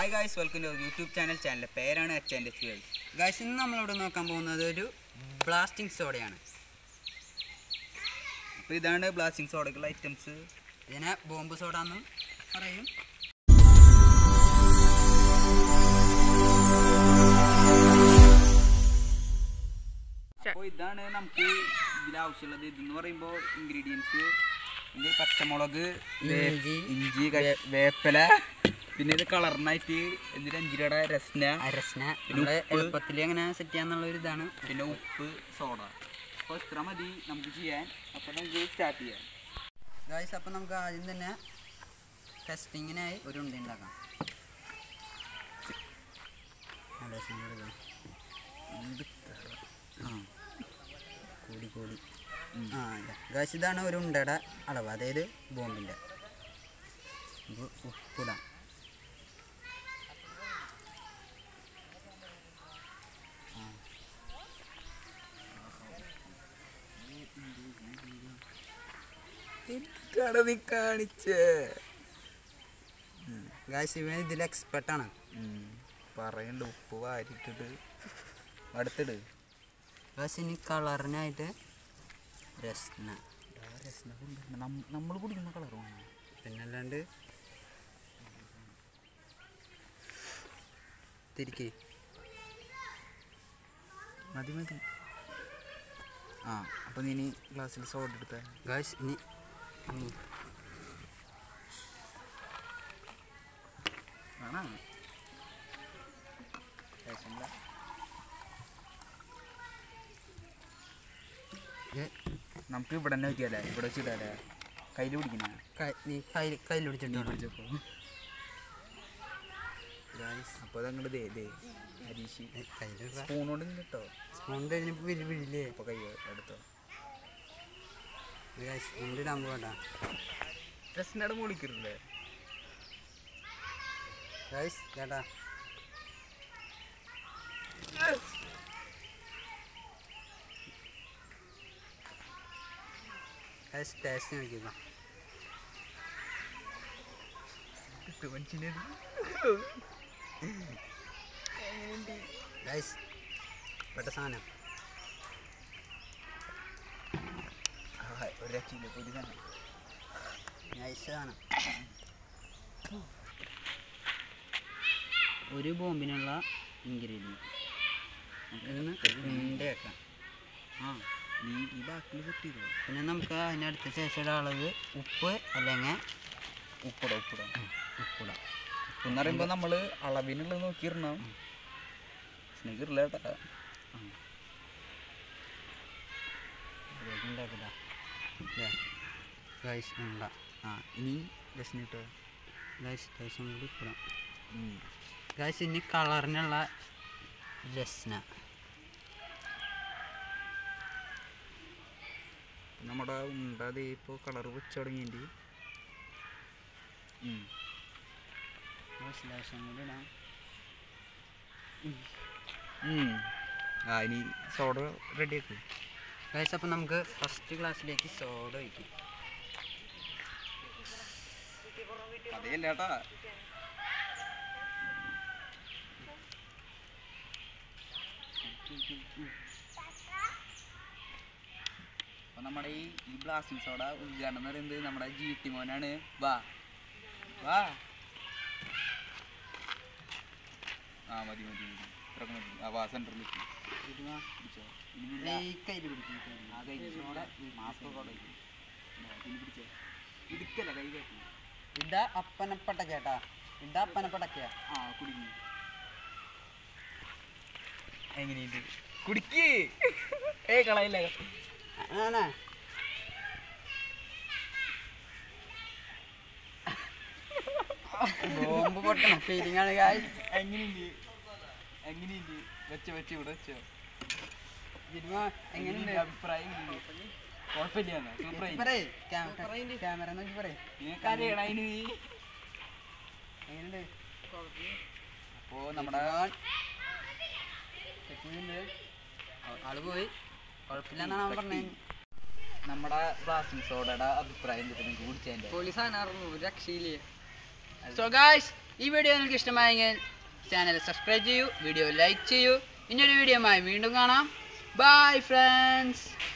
Hi guys welcome to YouTube channel channel പേരാണ് H and H guys guys ഇന്ന് നമ്മളിവിടെ നോക്കാൻ പോകുന്നത് ഒരു ബ്ലാസ്റ്റിംഗ് സോഡയാണ് അപ്പോൾ ഇതാണ് ബ്ലാസ്റ്റിംഗ് സോഡക്കുള്ള ഐറ്റംസ് ഇതിനെ ബോംബ് സോഡ എന്നും പറയും അപ്പോൾ ഇതാണ് നമുക്ക് ഇതിൽ ആവശ്യമുള്ളത് ഇതെന്ന് പറയുമ്പോൾ ഇൻഗ്രീഡിയൻസ് ഇത് പച്ചമുളക് വേ- ഇഞ്ചി, ഇഞ്ചി ക- വേപ്പില പിന്നെ ഇത് കളറിനായിട്ട് എന്നിട്ട് അഞ്ചിരയുടെ രസ്ന അരസ്ന പിന്നെ നമ്മള് ഉപ്പ്. എളുപ്പത്തിൽ എങ്ങനെ സെറ്റ് ചെയ്യാന്നുള്ള ഒരു ഇതാണ് പിന്നെ ഉപ്പ് സോഡ അപ്പോൾ ഇത്ര മതി നമുക്ക് ചെയ്യാൻ അപ്പോൾ നമുക്ക് സ്റ്റാർട്ട് ചെയ്യാം ഗൈസ് അപ്പം നമുക്ക് ആദ്യം തന്നെ ടെസ്റ്റിങ്ങിനായി ഒരു ഉണ്ട ഉണ്ടാക്കാം നല്ല രസം കൊടുക്കാം. ആ കൂടി കൂടി ആ ഗൈസ് ഇതാണ് ഒരു ഉണ്ടയുടെ അളവ് അതായത് ബോംബിൻ്റെ നമുക്ക് ഉപ്പിടാം കടതി കാണിച്ചേ ഗൈസ് ഇവൻ ഇതിൽ എക്സ്പെർട്ടാണ് പറയണ്ട ഉപ്പ് വാരിട്ടിട്ട് അടുത്തിട് ഗൈസ് ഇനി കളറിനായിട്ട് രസ്ന നമ്മൾ കുടിക്കുന്ന കളർ വേണം പിന്നല്ലാണ്ട് തിരിക്ക് മതി മതി ആ അപ്പം നീ ഇനി ഗ്ലാസ്സിൽ സോഡ എടുത്ത ഗൈസ് ഇനി ഉം. കാണാം ഏ, നമുക്ക് ഇവിടെ തന്നെ വയ്ക്കാല്ലേ ഇവിടെ വെച്ചിട്ടല്ലേ കയ്യിൽ പിടിക്കണ കൈ- നീ കയ്യിൽ കയ്യിൽ പിടിച്ചിട്ട് വേണം. പിടിച്ചപ്പോൾ ഗൈസ് അപ്പോൾ അതങ്ങോട്ട് ദേ ദേ അരീഷ് ഏ, കയ്യിലിട. സ്പൂൺ കൊണ്ട് കിട്ടോ സ്പൂൺ കഴിഞ്ഞപ്പോൾ വിരി വിഴില്ലേ അപ്പോൾ കൈ എടുത്തോ ഗൈസ് ഉണ്ടിടാൻ പോകണ്ട ഡ്രസ്സിൻ്റെ മുളിക്കരുല്ലേ ഗൈസ് ചേട്ടാ ഗൈസ് ടേസ്റ്റ് നോക്കിക്കോ കിട്ടും മനുഷ്യനെ ഗൈസ് പെട്ട സാധനം ഒരു രക്ഷയില്ല ഒരു സാധനം നൈസ് സാധനം ഒരു ബോംബിനുള്ള ഇൻഗ്രീഡിയൻറ്റ് ഇതിന് ഉണ്ടയാക്കാം ആ നീ ഈ ബാക്കിൽ സെറ്റ് ചെയ്തോ പിന്നെ നമുക്ക് അതിനടുത്ത ശേഷം അളവ് ഉപ്പ് അല്ലെങ്കിൽ ഉപ്പിട ഉപ്പിട ഉപ്പിടാം എന്ന് പറയുമ്പോൾ നമ്മൾ അളവിനുള്ളത് നോക്കിയിടണം സ്നേഹിറില്ല കേട്ടാ ഉണ്ടാക്കില്ല ഗൈസ് ഉണ്ട ആ ഇനി രസന കിട്ടോ ഗൈസ് ലേശം കൂടി ഉപ്പിടാം ഗൈസ് ഇനി കളറിനുള്ള രസ്ന നമ്മുടെ ഉണ്ടത് ഇപ്പോൾ കളർ വെച്ച് തുടങ്ങിയിട്ട് ഗൈസ് ലേശം കൂടി ഇടാം ആ ഇനി സോഡ റെഡി ആക്കും ഗൈസ് അപ്പം നമുക്ക് ഫസ്റ്റ് ക്ലാസ്സിലേക്ക് സോഡ ഒഴിക്കും അതേല്ല കേട്ടാ അപ്പൊ നമ്മുടെ ഈ ഈ ബ്ലാസ്റ്റിംഗ് സോഡ ഉദ്ഘാടനം എന്ന് പറയുന്നത് നമ്മുടെ ജി ടി മോനാണ് വാ വാ ആ മതി മതി മതി ഇത്രയൊക്കെ മതി ആ വാ സെൻറ്ററിൽ പിടിച്ചോ ഇനി പിന്നെ ഈ കയ്യിൽ പിടിക്കും ആ കൈ സോഡ മാസ്ക് സോഡ ഇനി പിടിച്ചോ ഇടുക്കല്ല കൈ കയറ്റി ഇതാ അപ്പനപ്പട്ട ചേട്ടാ ഇതാ അപ്പനപ്പടക്കയാ ആ കുടുങ്ങി എങ്ങനെയുണ്ട് കുടിക്ക് ഏ കളയില്ല ആണേ ബോംബ് പൊട്ടണം ഫീലിംഗ് ആണ് ഗായ്സ് എങ്ങനെയുണ്ട് എങ്ങനെയുണ്ട് വെച്ചോ വെച്ചോ ഇവിടെ വെച്ചോ ജിൽമ എങ്ങനെയുണ്ട് അഭിപ്രായം എങ്ങനെയുണ്ട്? കുഴപ്പമില്ല സൂപ്പറായി പറയ് ക്യാമറ നോക്കി പറയ് നിനക്ക് അറിയണം അതിന് നീ എങ്ങനെയുണ്ട് അപ്പോ നമ്മുടെ സെറ്റിലുണ്ട് ആള് പോയി കുഴപ്പമില്ലെന്നാണ് അവൻ പറഞ്ഞത് നമ്മുടെ ബ്ലാസ്റ്റിംഗ് സോഡയുടെ അഭിപ്രായം എന്തിട്ട് നിങ്ങൾക്ക് കുടിച്ചതിന്റെ പോലീസാണ് അറിഞ്ഞു രക്ഷയില്ലേ സോ ഗായ്സ് ഈ വീഡിയോ നിങ്ങൾക്ക് ഇഷ്ടമായെങ്കിൽ ചാനൽ സബ്സ്ക്രൈബ് ചെയ്യൂ വീഡിയോ ലൈക്ക് ചെയ്യൂ ഇനിയൊരു വീഡിയോയുമായി വീണ്ടും കാണാം ബൈ ഫ്രണ്ട്സ്